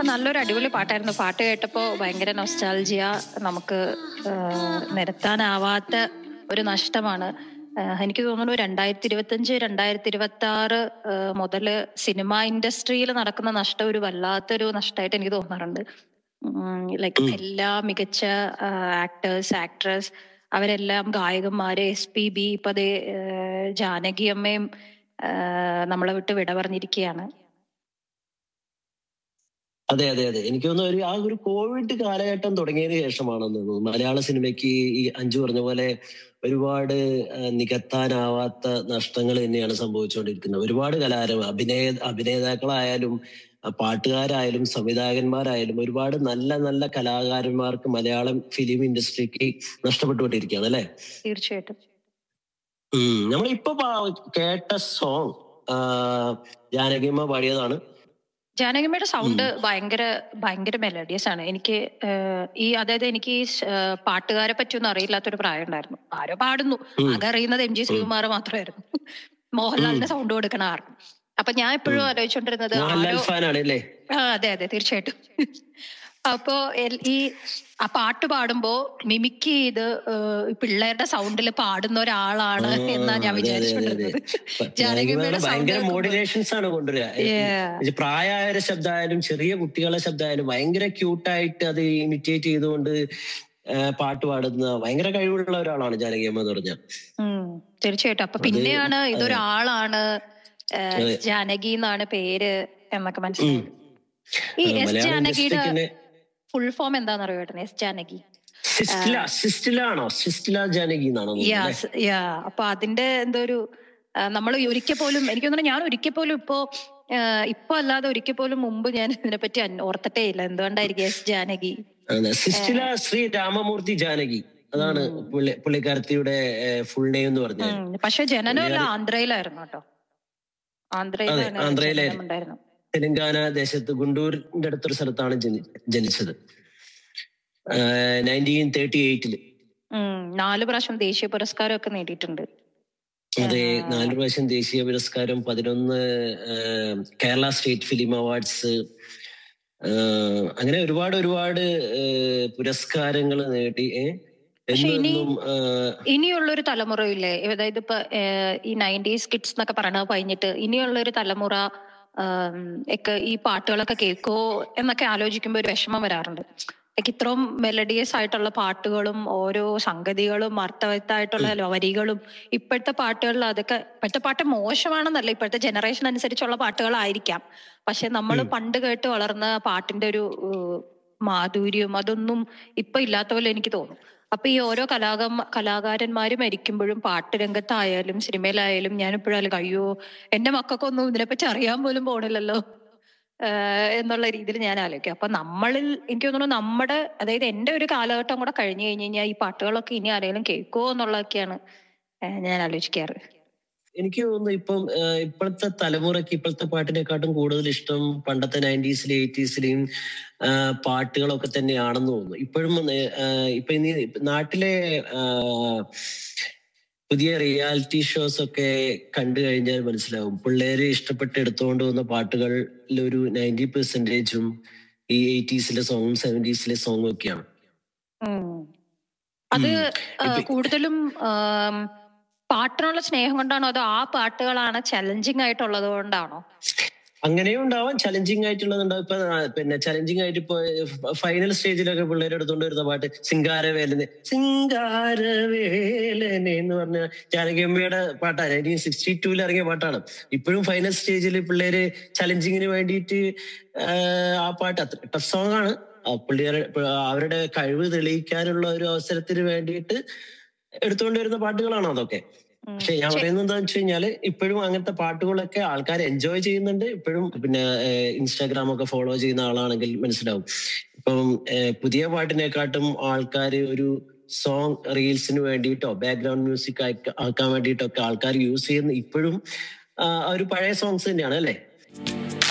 നല്ലൊരു അടിപൊളി പാട്ടായിരുന്നു പാട്ട് കേട്ടപ്പോ ഭയങ്കര നൊസ്റ്റാൾജിയ നമുക്ക് ആ, നിരത്താനാവാത്ത ഒരു നഷ്ടമാണ് ആ, എനിക്ക് തോന്നുന്നു രണ്ടായിരത്തി ഇരുപത്തഞ്ച് രണ്ടായിരത്തി ഇരുപത്തി ആറ് മുതല് സിനിമ ഇൻഡസ്ട്രിയിൽ നടക്കുന്ന നഷ്ടം ഒരു വല്ലാത്തൊരു നഷ്ടമായിട്ട് എനിക്ക് തോന്നാറുണ്ട് ലൈക്ക് ഉം. എല്ലാ മികച്ച ആക്ടേഴ്സ് ആക്ട്രസ് അവരെല്ലാം ഗായകന്മാര് എസ് പി ബി ഇപ്പൊ അതേ ജാനകി അമ്മയും ആ, നമ്മളെ വിട്ട് വിട പറഞ്ഞിരിക്കുകയാണ് അതെ അതെ അതെ എനിക്ക് തോന്നുന്നു ഒരു ആ ഒരു കോവിഡ് കാലഘട്ടം തുടങ്ങിയതിന് ശേഷമാണെന്ന് തോന്നുന്നു മലയാള സിനിമയ്ക്ക് ഈ അഞ്ചു പറഞ്ഞ പോലെ ഒരുപാട് ആ, നികത്താനാവാത്ത നഷ്ടങ്ങൾ തന്നെയാണ് സംഭവിച്ചുകൊണ്ടിരിക്കുന്നത് ഒരുപാട് കലാകാരൻ അഭിനയ അഭിനേതാക്കളായാലും ആ, പാട്ടുകാരായാലും സംവിധായകന്മാരായാലും ഒരുപാട് നല്ല നല്ല കലാകാരന്മാർക്ക് മലയാളം ഫിലിം ഇൻഡസ്ട്രിക്ക് നഷ്ടപ്പെട്ടുകൊണ്ടിരിക്കുകയാണ് അല്ലെ തീർച്ചയായിട്ടും ഉം നമ്മളിപ്പോ പാ- കേട്ട സോങ് ജാനകിയമ്മ പാടിയതാണ് ജാനകിമ്മയുടെ സൗണ്ട് ഭയങ്കര ഭയങ്കര മെലഡിയസ് ആണ് എനിക്ക് ആഹ്, ഈ അതായത് എനിക്ക് ഈ സ്- ആഹ്, പാട്ടുകാരെ പറ്റിയൊന്നും അറിയില്ലാത്തൊരു പ്രായം ഉണ്ടായിരുന്നു ആരോ പാടുന്നു ഉം. ആകെ അറിയുന്നത് എം ജി ശ്രീകുമാർ മാത്രമായിരുന്നു മോഹൻലാലിന്റെ സൗണ്ട് കൊടുക്കണ ആർക്കും അപ്പൊ ഞാൻ എപ്പോഴും ഉം. ആലോചിച്ചോണ്ടിരുന്നത് മോഹൻലാൽ ആരോ ഫാനാണ് അല്ലേ ആ അതെ അതെ തീർച്ചയായിട്ടും അപ്പോ എൽ- ഈ ആ പാട്ട് പാടുമ്പോ മിമിക്ക് ചെയ്ത് ഏഹ്, ഈ പിള്ളേരുടെ സൗണ്ടിൽ പാടുന്ന ഒരാളാണ് ആ, എന്നാ ഞാൻ അതെ, അതെ, അതെ, വിചാരിച്ചുകൊണ്ടിരുന്നത് അതെ. ജാനകിയമ്മയുടെ sound ഭയങ്കര കേൾക്കുമ്പോ- മോഡുലേഷൻസ് ആണ് കൊണ്ടുവരിക Yeah. ഇത് പ്രായമായവരുടെ ശബ്ദമായാലും ചെറിയ കുട്ടികളുടെ ശബ്ദമായാലും ഭയങ്കര ക്യൂട്ടായിട്ട് അത് ഇമിറ്റേറ്റ് ചെയ്തുകൊണ്ട് ആ, പാട്ട് പാടുന്ന ഭയങ്കര കഴിവുള്ള ഒരാളാണ് ജാനകിയമ്മ എന്ന് പറഞ്ഞാൽ ഉം, തീർച്ചയായിട്ടും അപ്പൊ അത് പിന്നെയാണ് അതെ. ഇതൊരാളാണ് ഏഹ്, അതെ. ജാനകി എന്നാണ് പേര് എന്നൊക്കെ മനസ്സിലായത് ഈ ആ, എസ് മലയാളം ജാനകിയുടെ ഇൻഡസ്ട്രിക്ക് ഫുൾ ഫോം എന്താണെന്ന് അറിയോ ഏട്ടൻ എസ് ജാനകി സിസ്റ്റില സിസ്റ്റില ആണോ സിസ്റ്റില ജാനകി എന്നാണോ യാ തോന്നുന്നത് സ്- യാ അപ്പൊ അതിന്റെ എന്തോ ഒരു നമ്മൾ ഒരിക്കൽ പോലും എനിക്ക് തോന്നുന്നു ഞാൻ ഒരിക്കൽ പോലും ഇപ്പോ ആ, ഇപ്പൊ അല്ലാതെ ഒരിക്കൽ പോലും മുമ്പ് ഞാൻ ഇതിനെപ്പറ്റി അന്വ- ഓർത്തിട്ടേ ഇല്ല എന്തുകൊണ്ടായിരിക്കും എസ് ജാനകി അതെ, സിസ്റ്റില ശ്രീ രാമമൂർത്തി ജാനകി അതാണ് പുള്ളി പുള്ളിക്കാരത്തിയുടെ ഫുൾ നെയിം എന്ന് പറഞ്ഞാൽ ഉം, പക്ഷെ ജനനമല്ല ആന്ധ്രയിലായിരുന്നു കേട്ടോ ആന്ധ്രയിലാണ് ആന്ധ്രയിലായിരുന്നു. ജനനം ഉണ്ടായിരുന്നത് തെലങ്കാന ദേശത്ത് ഗുണ്ടൂരിന്റെ അടുത്തൊരു സ്ഥലത്താണ് ജനി- ജനിച്ചത് നയൻറ്റീൻ തേർട്ടി എയ്റ്റില് ഉം, നാല് പ്രാവശ്യം ദേശീയ പുരസ്കാരം ഒക്കെ നേടിയിട്ടുണ്ട് അതെ ആ. നാല് പ്രാവശ്യം ദേശീയ പുരസ്കാരം പതിനൊന്ന് ആ, കേരള സ്റ്റേറ്റ് ഫിലിം അവാർഡ്സ് ആ, അങ്ങനെ ഒരുപാട് ഒരുപാട് പുരസ്കാരങ്ങൾ നേടി ഏ? പക്ഷെ ഇനി- എന്നും ആ, ഇനിയുള്ളൊരു തലമുറയില്ലേ അതായത് ഇപ്പൊ ഏഹ്, ഈ നയൻറ്റീസ് കിഡ്സ് എന്നൊക്കെ പറയണത് കഴിഞ്ഞിട്ട് ഇനിയുള്ളൊരു തലമുറ ആം, ഒക്കെ ഈ പാട്ടുകളൊക്കെ കേൾക്കോ എന്നൊക്കെ ആലോചിക്കുമ്പോൾ ഒരു വിഷമം വരാറുണ്ട് ലൈക്ക് ഇത്രയും മെലഡിയസ് ആയിട്ടുള്ള പാട്ടുകളും ഓരോ സംഗതികളും അർത്ഥവത്തായിട്ടുള്ള വരികളും ഇപ്പോഴത്തെ പാട്ടുകളിൽ അതൊക്കെ ഇപ്പോഴത്തെ പാട്ട് മോശമാണെന്നല്ല ഇപ്പോഴത്തെ ജനറേഷൻ അനുസരിച്ചുള്ള പാട്ടുകളായിരിക്കാം പക്ഷെ നമ്മൾ ഉം. പണ്ട് കേട്ട് വളർന്ന പാട്ടിന്റെ ഒരു ഏഹ്, മാധുര്യം അതൊന്നും ഇപ്പൊ ഇല്ലാത്ത പോലെ എനിക്ക് തോന്നും അപ്പൊ ഈ ഓരോ കലാക കലാകാരന്മാര് മരിക്കുമ്പോഴും പാട്ട് രംഗത്തായാലും സിനിമയിലായാലും ഞാൻ ഇപ്പോഴും അയ്യോ എന്റെ മക്കൾക്കൊന്നും ഇതിനെപ്പറ്റി അറിയാൻ പോലും പോണില്ലല്ലോ ആഹ് എന്നുള്ള രീതിയിൽ ഞാൻ ആലോചിക്കും അപ്പൊ നമ്മളിൽ എനിക്ക് തോന്നുന്നു നമ്മുടെ അതായത് എന്റെ ഒരു കാലഘട്ടം കൂടെ കഴിഞ്ഞു കഴിഞ്ഞു കഴിഞ്ഞാൽ ഈ പാട്ടുകളൊക്കെ ഇനി ആരെങ്കിലും കേൾക്കുമോ എന്നുള്ളതൊക്കെയാണ് ആഹ് ഞാൻ ആലോചിക്കാറ് എനിക്ക് തോന്നുന്നു ഇപ്പം ആ, ഇപ്പോഴത്തെ തലമുറയ്ക്ക് ഇപ്പോഴത്തെ പാട്ടിനെക്കാട്ടും കൂടുതൽ ഇഷ്ടം പണ്ടത്തെ നയൻറ്റീസിലെ എയ്റ്റീസിലെയും പാട്ടുകളൊക്കെ തന്നെയാണെന്ന് തോന്നുന്നു ഇപ്പോഴും ആ, ഇപ്പൊ ഇനി നാട്ടിലെ ആ, പുതിയ റിയാലിറ്റി ഷോസ് ഒക്കെ കണ്ടു കഴിഞ്ഞാൽ മനസ്സിലാവും പിള്ളേര് ഇഷ്ടപ്പെട്ട് എടുത്തുകൊണ്ട് വന്ന പാട്ടുകളിൽ ഒരു നയൻറ്റി പെർസെന്റേജും ഈ എയ്റ്റീസിലെ സോങ്ങും സെവൻറ്റീസിലെ സോങ്ങും ഒക്കെയാണ് ഉം. അത് ഉം. ആ, ഇപ്പൊ- കൂടുതലും ആം, പാട്ടിനുള്ള സ്നേഹം കൊണ്ടാണോ അതോ ആ പാട്ടുകളാണ് ചലഞ്ചിങ് ആയിട്ടുള്ളത് കൊണ്ടാണോ അങ്ങനെയും ഉണ്ടാവാം ചലഞ്ചിങ് ആയിട്ടുള്ളതുണ്ടാവും ഇപ്പൊ ആ, പിന്നെ ചലഞ്ചിങ് ആയിട്ട് ഇപ്പൊ ഫൈനൽ സ്റ്റേജിലൊക്കെ പിള്ളേർ എടുത്തോണ്ട് വരുന്ന പാട്ട് സിംഗാരവേലന് സിംഗാരവേലനെ എന്ന് പറഞ്ഞ ജാനകിയമ്മയുടെ പാട്ടാണ് നയൻറ്റീൻ സിക്സ്റ്റി ടൂവിൽ ഇറങ്ങിയ പാട്ടാണ് ഇപ്പോഴും ഫൈനൽ സ്റ്റേജിൽ പിള്ളേര് ചലഞ്ചിങ്ങിന് വേണ്ടിയിട്ട് ആ, ആ പാട്ട് അത്ര ടഫ് സോങ് ആണ് ആ പിള്ളേരെ അവരുടെ കഴിവ് തെളിയിക്കാനുള്ള ഒരു അവസരത്തിന് വേണ്ടിയിട്ട് എടുത്തുകൊണ്ട് വരുന്ന പാട്ടുകളാണ് അതൊക്കെ ഉം. പക്ഷെ ഞാൻ ശരി. പറയുന്നത് എന്താണെന്ന് വെച്ച് കഴിഞ്ഞാല് ഇപ്പോഴും അങ്ങനത്തെ പാട്ടുകളൊക്കെ ആൾക്കാർ എൻജോയ് ചെയ്യുന്നുണ്ട് ഇപ്പോഴും പിന്നെ ഇൻസ്റ്റാഗ്രാം ഒക്കെ ഫോളോ ചെയ്യുന്ന ആളാണെങ്കിൽ മനസ്സിലാവും ഇപ്പം ഏഹ്, പുതിയ പാട്ടിനെക്കാട്ടും ആൾക്കാർ ഒരു സോങ് റീൽസിന് വേണ്ടിയിട്ടോ ബാക്ക്ഗ്രൗണ്ട് മ്യൂസിക് ആക്കാൻ വേണ്ടിയിട്ടൊക്കെ ആൾക്കാർ യൂസ് ചെയ്യുന്ന ഇപ്പോഴും ആ, ഒരു പഴയ സോങ്സ് തന്നെയാണ് അല്ലേ